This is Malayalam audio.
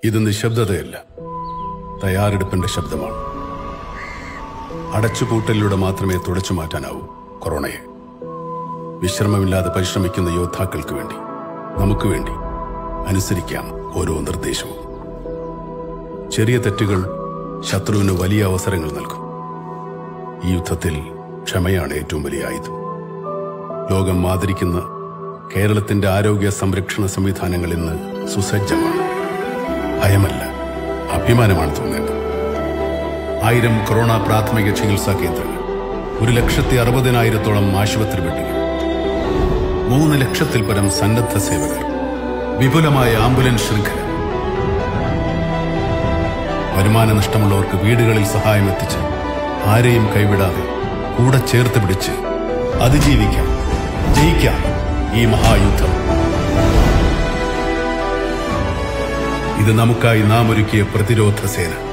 ഇത് നിശബ്ദതയല്ല തയ്യാറെടുപ്പിന്റെ ശബ്ദമാണ് അടച്ചുപൂട്ടലിലൂടെ മാത്രമേ തുടച്ചു മാറ്റാനാവൂ കൊറോണയെ വിശ്രമമില്ലാതെ പരിശ്രമിക്കുന്ന യോദ്ധാക്കൾക്ക് വേണ്ടി നമുക്ക് വേണ്ടി അനുസരിക്കാം ഓരോ നിർദ്ദേശവും ചെറിയ തെറ്റുകൾ ശത്രുവിന് വലിയ അവസരങ്ങൾ നൽകും ഈ യുദ്ധത്തിൽ ക്ഷമയാണ് ഏറ്റവും വലിയ ആയുധം ലോകം ആദരിക്കുന്ന കേരളത്തിന്റെ ആരോഗ്യ സംരക്ഷണ സംവിധാനങ്ങൾ ഇന്ന് സുസജ്ജമാണ് ഭയമല്ല അഭിമാനമാണ് തോന്നേണ്ടത് ആയിരം കൊറോണ പ്രാഥമിക ചികിത്സാ കേന്ദ്രങ്ങൾ ഒരു ലക്ഷത്തി അറുപതിനായിരത്തോളം ആശുപത്രി ബെഡുകൾ മൂന്ന് ലക്ഷത്തിൽ പരം സന്നദ്ധ സേവകർ വിപുലമായ ആംബുലൻസ് ശൃംഖല വരുമാന നഷ്ടമുള്ളവർക്ക് വീടുകളിൽ സഹായം എത്തിച്ച് ആരെയും കൈവിടാതെ കൂടെ ചേർത്ത് പിടിച്ച് അതിജീവിക്കാം ജയിക്കാം ഈ മഹായുദ്ധം ഇത് നമുക്കായി നാം ഒരുക്കിയ പ്രതിരോധ സേന